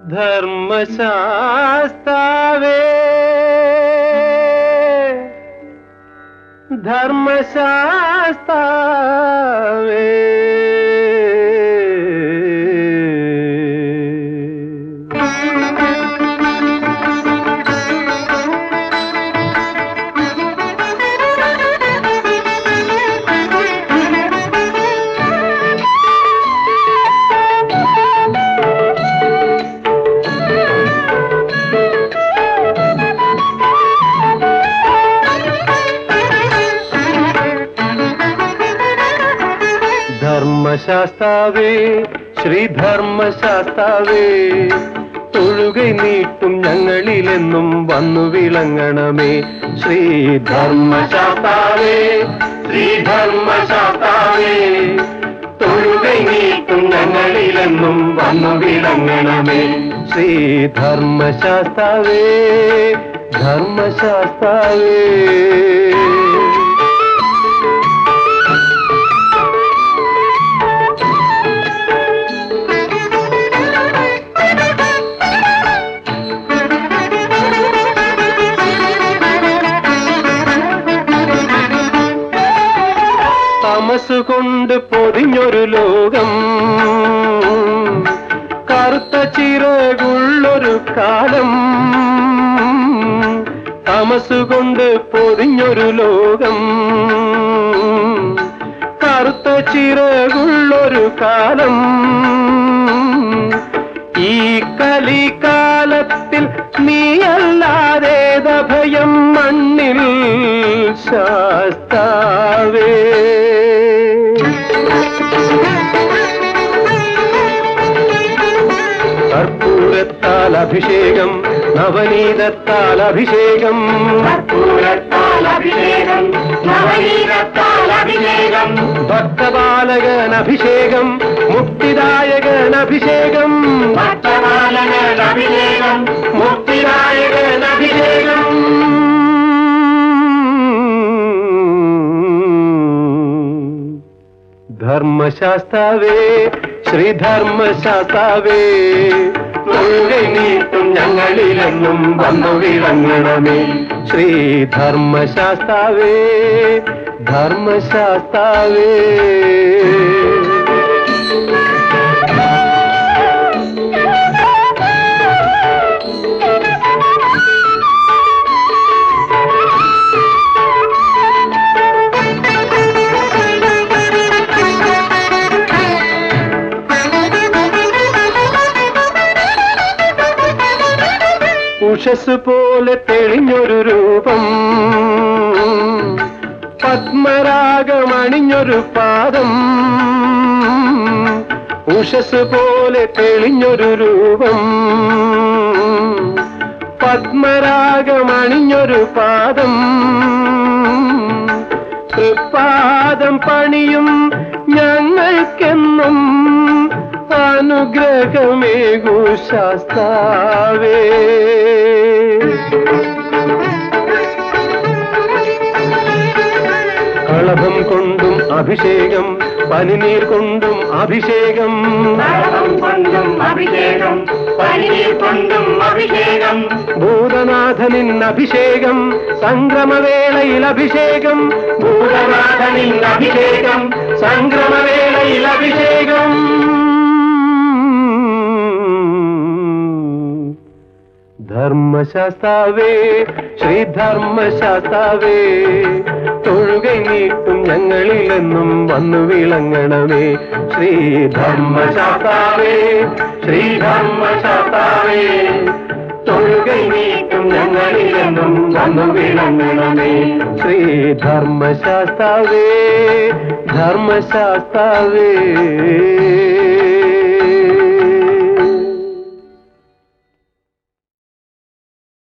ധർമ്മശാസ്താവേ ധർമ്മശാസ്താവേ ധർമ്മശാസ്താവേ ശ്രീധർമ്മശാസ്താവേ തൊഴുകൈ നീട്ടും ഞങ്ങളിലെന്നും വന്നു വിളങ്ങണമേ ശ്രീധർമ്മശാസ്താവേ ശ്രീധർമ്മശാസ്താവേ തൊഴുകൈ നീട്ടും ഞങ്ങളിലെന്നും വന്നു വിളങ്ങണമേ ശ്രീധർമ്മശാസ്താവേ ധർമ്മശാസ്താവേ തമസുകൊണ്ട് പൊതിഞ്ഞൊരു ലോകം കറുത്ത ചിറകുള്ളൊരു കാലം തമസുകൊണ്ട് പൊതിഞ്ഞൊരു ലോകം കറുത്ത ചിറകുള്ളൊരു കാലം ഈ കലികാലത്തിൽ നീയല്ലാതേത ഭയം മണ്ണിൽ ശാസ്താവേ കർപ്പൂരത്താൽ അഭിഷേകം നവനീതത്താൽ അഭിഷേകം കർപ്പൂരത്താൽ അഭിഷേകം നവനീതത്താൽ അഭിഷേകം ഭക്തപാലകൻ അഭിഷേകം മുക്തിദായകൻ അഭിഷേകം ഭക്തപാലകൻ അഭിഷേകം മുക്തിദായകൻ അഭിഷേകം ധർമ്മശാസ്താവേ ശ്രീധർമ്മശാസ്താവേ തൊഴുകൈ നീട്ടും ഞങ്ങളിലെന്നും വന്നു വിളങ്ങണമേ ശ്രീധർമ്മശാസ്താവേ ധർമ്മശാസ്താവേ ഉഷസ് പോലെ തെളിഞ്ഞൊരു രൂപം പത്മരാഗമണിഞ്ഞൊരു പാദം ഉഷസ് പോലെ തെളിഞ്ഞൊരു രൂപം പത്മരാഗമണിഞ്ഞൊരു പാദം തൃപ്പാദം പണിയും ഞങ്ങൾക്കെന്നും അനുഗ്രഹമേകു ശാസ്താവേ കളഭം കൊണ്ടും അഭിഷേകം പനിനീർ കൊണ്ടും അഭിഷേകം കളഭം കൊണ്ടും അഭിഷേകം പനിനീർ കൊണ്ടും അഭിഷേകം ഭൂതനാഥനിൻ അഭിഷേകം സംക്രമവേളയിൽ അഭിഷേകം ഭൂതനാഥനിൻ അഭിഷേകം സംക്രമവേളയിൽ അഭിഷേകം ധർമ്മശാസ്താവേ ശ്രീധർമ്മശാസ്താവേ തൊഴുകൈ നീട്ടും ഞങ്ങളിലെന്നും വന്നു വിളങ്ങണമേ ശ്രീധർമ്മശാസ്താവേ ശ്രീധർമ്മശാസ്താവേ തൊഴുകൈ നീട്ടും ഞങ്ങളിലെന്നും വന്നു വിളങ്ങണമേ ശ്രീധർമ്മശാസ്താവേ ധർമ്മശാസ്താവേ